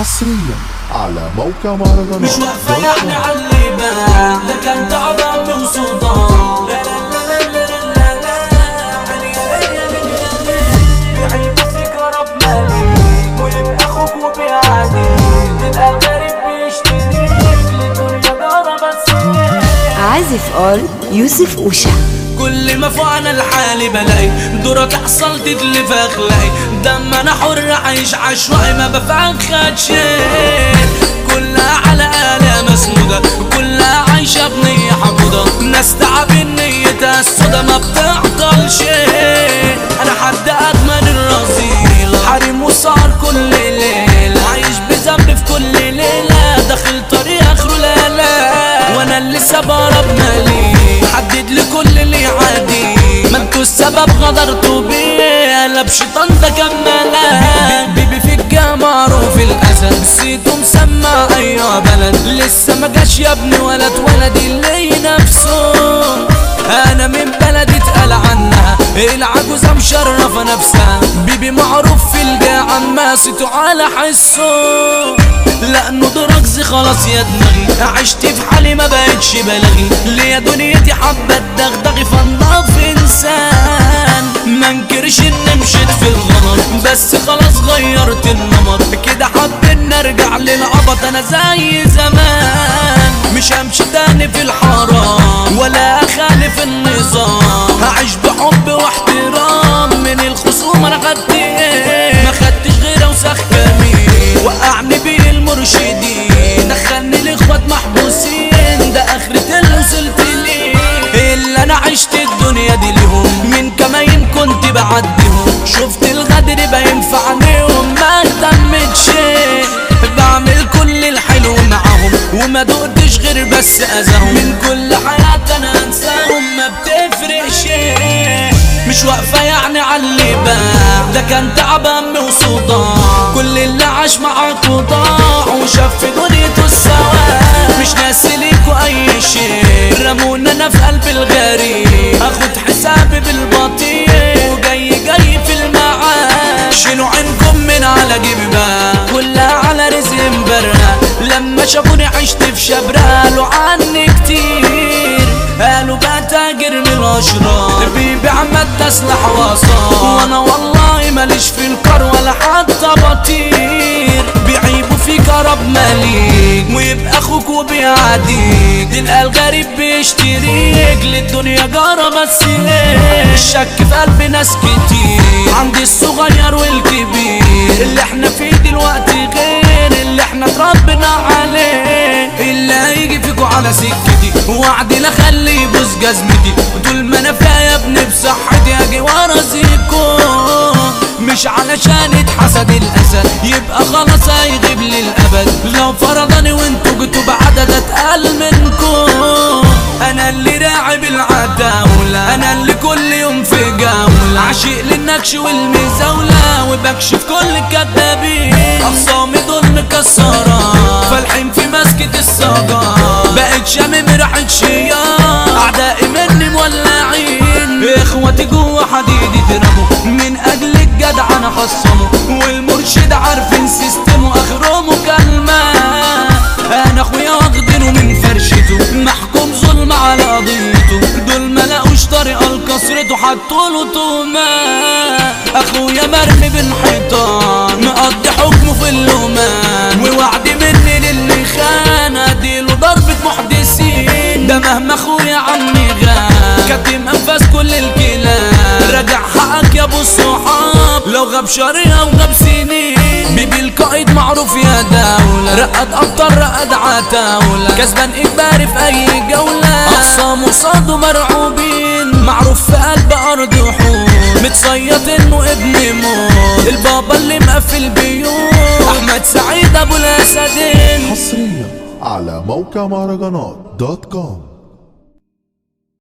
حصريا على موقع مهرجانات مش واقفة يعني على اللي باع ده كان تعبان وصداع لا لا لا لا لا لا لا علي علي علي بعيد فيك رب مالك ويبقى اخوك وبيعاديك تبقى غريب بيشتريك لدنيا جارة بس عازف اول يوسف اوشا كل ما فعنا الحالي بلاقي دورك حصل تتلف اخلاقي دم انا حر عايش عشوائي ما بفخد شيء كلها على آلة مسنودة كلها عايشة بنية حمودة ناس تعبين نيتها السودا ما بتعطل شيء انا حد اجمل الرذيل حريم وسهر كل ليل عايش بذنب في كل ليلة داخل طريق اخره لا لا وانا اللي سبب مالي حدد لكل اللي عادي ما انتوا السبب غدرتوا بيه قلب شيطان ده كمالة بيبي في الجامعة معروف الاسد نسيته مسمع ايوه بلد لسه ما جاش يا ابني ولا اتولد اللي نفسه انا من بلدي اتقال عنها العجوزة مشرفة نفسها بيبي معروف في الجامعة ماسته على حسه لانه درجز خلاص يا دماغي عشت في حالي ما بقتش بلاغي ليا دنيتي حبة دغدغي فنضاف انسان ما انكرش اني مشيت في الغلط بس خلاص غيرت النمط كده حابين ارجع للعبط انا زي زمان مش همشي تاني في الحرام ولا اخالف النظام هعيش بحب واحترام من الخصوم انا خدت ايه ما خدتش غير اوسخ كمين وقعني بيه المرشدين دخلني لاخوات محبوسين ده اخرة اللي وصلت ليه اللي انا عشت الدنيا دي ليهم من كمين كنت بعديهم شفت الغدر بينفعني وما اهتمتش بعمل كل الحلو معاهم وما دقتش غير بس اذاهم من كل حياتي انا انساهم ما بتفرقش مش واقفة يعني على اللي باع ده كان تعبان وصداع كل اللي عاش معاك وضاع وشاف في دنيته السواء مش ناسي ليكوا اي شيء رمونا انا في قلب الغريب اخد حسابي بالبطيء وجاي جاي في المعاد شيلوا عينكم من على جيبي بقى كلها على رزق مبرق لما شافوني عشت في شبرا قالوا عني كتير قالوا بقى تاجر من الاشرار بيبيع مادة سلاح وصار وانا والله ماليش في الكار ولا حتى بطير بيعيبوا فيك يا رب ماليك ويبقى اخوك وبيعاديك تلقى الغريب بيشتريك للدنيا جارة بس ليه الشك في قلب ناس كتير عندي الصغير والكبير اللي احنا فيه دلوقتي غير اللي احنا اتربينا عليه اللي هيجي فيكوا على سكتي وعدي لا خلي يبوس جزمتي طول ما انا فيها يا ابني بصحتي اجي ورا زيكو مش علشان اتحسد الاسد يبقى خلاص هيغيب للابد لو فرضني وانتوا جيتوا بعدد اتقل منكم انا اللي راعي بالعداولة انا اللي كل يوم في جولة عاشق للنكش والمزاولة وبكشف كل الكدابين اخصامي دول مكسرة فالحين في مسكة الصدى بقت شامم ريحة شيار اعدائي مني مولعين اخواتي جوا حديدي ترموا من اجل الجدع انا خصمه والمرشد عارفين سيستمه اخره مكالمة انا اخويا واخدينه من فرشته محكوم ظلم على قضيته دول ما لقوش طريقه لكسرته حطوله تومه اخويا مرمي بين حيطان مقضي حكمه في اللومان ووعد مني للي خان اديله ضربة محدثين ده مهما اخويا عمي غاب كاتم انفاس كل الكلاب راجع حقك يا ابو الصحاب لو غاب شريعة وغاب سنين بيبي القائد معروف يا دولة رقد ابطال رقد عتاولة كسبان اجباري في اي جولة اقسام وصاد مرعوبين معروف في قلب ارض وحوش متصيط انه ابن موت البابا اللي مقفل بيوت احمد سعيد ابو الاسدين حصريا على موقع مهرجانات دوت كوم